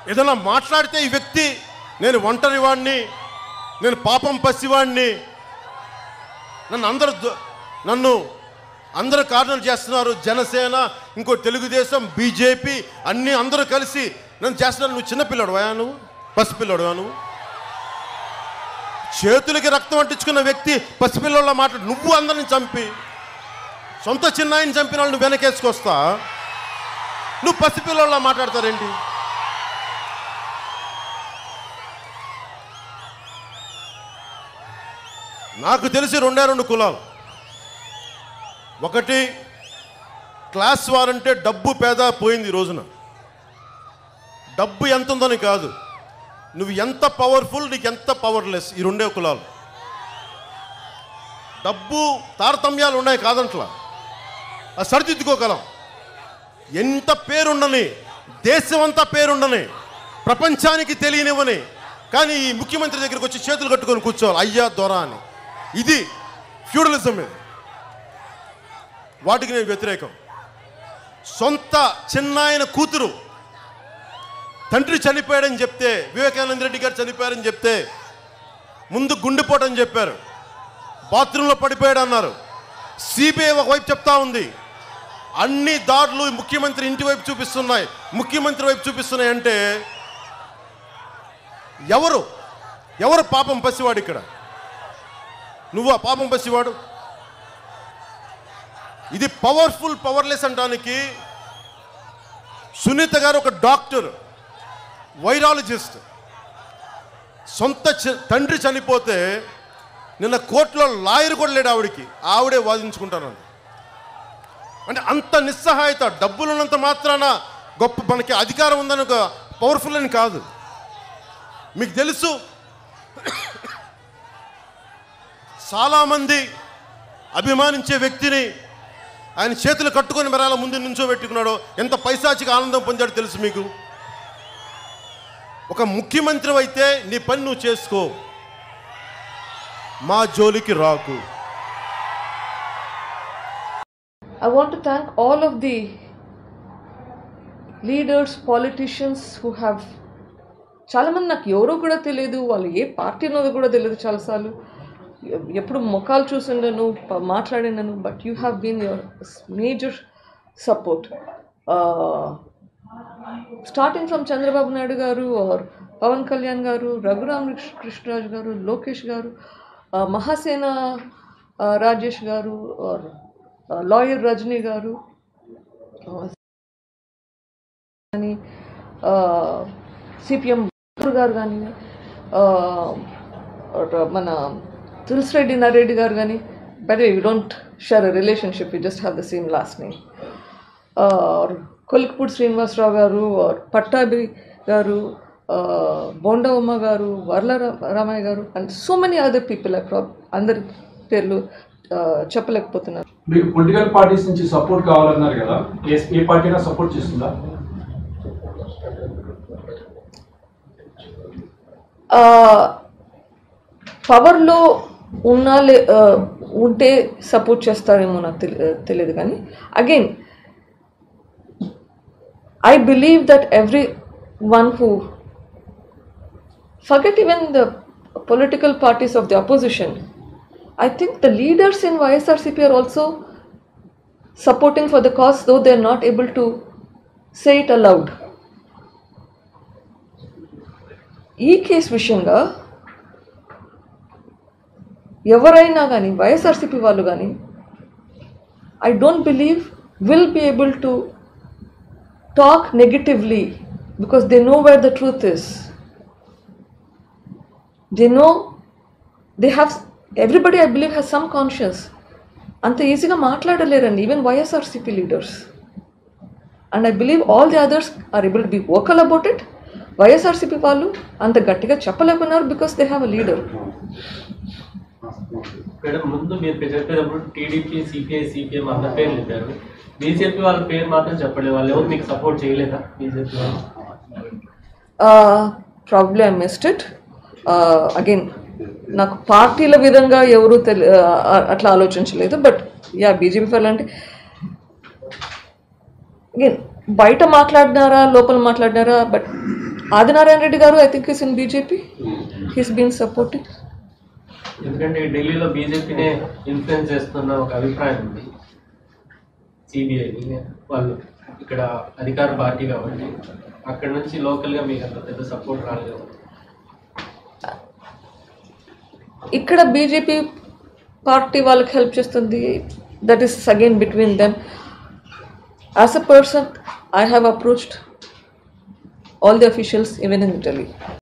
ఏదైనా మాట్లాడితే ఈ వ్యక్తి నేను ఒంటరి వాడిని నేను పాపం పసివాడిని నన్ను అందరు ద- నన్ను అందరు కారణాలు చేస్తున్నారు జనసేన ఇంకో తెలుగుదేశం బీజేపీ అన్నీ అందరూ కలిసి నన్ను చేస్తున్నారు నువ్వు చిన్నపిల్లడువా నువ్వు పసిపిల్లడువా నువ్వు చేతులకి రక్తం అంటించుకున్న వ్యక్తి పసిపిల్లల మాట నువ్వు అందరిని చంపి సొంత చిన్నాయిని చంపిన వాళ్ళు నువ్వు వెనకేసుకొస్తా నువ్వు పసిపిల్లల మాట్లాడతారేంటి నాకు తెలిసి రెండే రెండు కులాలు ఒకటి క్లాస్ వారంటే డబ్బు పేద పోయింది ఈ రోజున డబ్బు ఎంత ఉందని కాదు నువ్వు ఎంత పవర్ఫుల్ నీకు ఎంత పవర్లెస్ ఈ రెండే కులాలు డబ్బు తారతమ్యాలు ఉన్నాయి కాదంట్లా అది సరిదిద్దుకోగలం ఎంత పేరుండని దేశమంతా పేరుండని ప్రపంచానికి తెలియనివ్వని కానీ ఈ ముఖ్యమంత్రి దగ్గరికి వచ్చి చేతులు కట్టుకొని కూర్చోవాలి అయ్యా దొర అని ఇది ఫ్యూడలిజం ఇది వాటికి నేను వ్యతిరేకం సొంత చిన్నాయన కూతురు తండ్రి చనిపోయాడని చెప్తే వివేకానంద రెడ్డి గారు చనిపోయారని చెప్తే ముందు గుండెపోటని చెప్పారు బాత్రూంలో పడిపోయాడు అన్నారు సిబిఐ ఒకవైపు చెప్తా ఉంది అన్ని దాడులు ముఖ్యమంత్రి ఇంటి వైపు చూపిస్తున్నాయి ముఖ్యమంత్రి వైపు చూపిస్తున్నాయి అంటే ఎవరు ఎవరు పాపం పసివాడు ఇక్కడ నువ్వు ఆ పాపం పసివాడు ఇది పవర్ఫుల్ పవర్లెస్ అనడానికి సునీత గారు ఒక డాక్టర్ వైరాలజిస్ట్ సొంత చి- తండ్రి చనిపోతే నిన్న కోర్టులో లాయర్ కూడా లేడు ఆవిడికి ఆవిడే వాదించుకుంటాను అంటే అంత నిస్సహాయత డబ్బులున్నంత మాత్రాన గొప్ప మనకి అధికారం ఉందని ఒక పవర్ఫుల్ అని కాదు మీకు తెలుసు చాలామంది అభిమానించే వ్యక్తిని ఆయన చేతులు కట్టుకొని మరి అలా ముందు నుంచో పెట్టుకున్నాడో ఎంత పైశాచిక ఆనందం పొందాడో తెలుసు మీకు ఒక ముఖ్యమంత్రి అయితే నీ పని నువ్వు చేసుకో మా జోలికి రాకు I want to thank all of the leaders, politicians who have చాలామంది నాకు ఎవరో కూడా తెలియదు వాళ్ళు ఏ పార్టీ ఉన్నదో కూడా తెలియదు చాలాసార్లు ఎ- ఎప్పుడు ముఖాలు చూసిండను ప- మాట్లాడినాను but you have been your major support starting from Chandrababu Naidu garu or Pawan Kalyan గారు రఘురామ్ కృష్ణ- కృష్ణరాజు గారు లోకేష్ గారు ఆ, మహాసేన ఆ, రాజేష్ గారు ఆర్ లాయర్ రజనీ గారు కానీ సిపిఎం గారు కానీ మన తులసిరెడ్డి నరెడ్డి గారు కానీ but you don't share a relationship you just have the same last name Kolikapudi Srinivasarao garu or Pattabhi గారు బోండా ఉమ్మ గారు Varla Ra- Ramaiah garu and so many other people I prob అందరి పేర్లు uh, చెప్పలేకపోతున్నాను మీకు పొలిటికల్ పార్టీస్ నుంచి సపోర్ట్ కావాలన్నారు కదా ఏ ఏ పార్టీ అయినా సపోర్ట్ చేస్తుందా పవర్లో ఉన్న లే ఆ, ఉంటే సపోర్ట్ చేస్తారేమో నాకు తెలి తెలియదు కానీ again I believe that every one who forget even the political parties of the opposition. I think the leaders in YSRCP are also supporting for the cause, though they are not able to say it aloud. ఈ కేసు విషయంగా ఎవరైనా కానీ YSRCP వాళ్ళు కానీ I don't believe will be able to talk negatively because they know where the truth is they know they have everybody I believe has some conscious అంత ఈజీగా మాట్లాడలేరండి even YSRCP leaders and I believe all the others are able to be vocal about it YSRCP వాళ్ళు అంత గట్టిగా చెప్పలేకున్నారు because they have a leader madam ముందు మీరు చెప్పేటప్పుడు టీడీపీ సిపిఐ సిపిఎం అంత పేర్లు చెప్పారు బీజేపీ వాళ్ళ పేరు మాత్రం చెప్పలేదు వాళ్ళు ఎవరు మీకు సపోర్ట్ చేయలేదా బీజేపీ వాళ్ళు probably I missed it again నాకు పార్టీల విధంగా ఎవరు తెలి uh, అట్లా ఆలోచించలేదు బట్ యా బీజేపీ వాళ్ళు అంటే అగైన్ బయట మాట్లాడినారా లోపల మాట్లాడినారా but Adinarayana Reddy garu I think is in BJP he's been supporting ఎందుకంటే ఢిల్లీలో బీజేపీనే ఇన్ఫ్లుయెన్స్ చేస్తున్న ఒక అభిప్రాయం ఉంది సిబిఐని వాళ్ళు ఇక్కడ అధికార పార్టీ కాబట్టి అక్కడ నుంచి లోకల్గా మీకు అంత పెద్ద సపోర్ట్ రాలేదు ఇక్కడ బీజేపీ పార్టీ వాళ్ళకి హెల్ప్ చేస్తుంది that is again between them as a person I have approached all the officials even in Italy.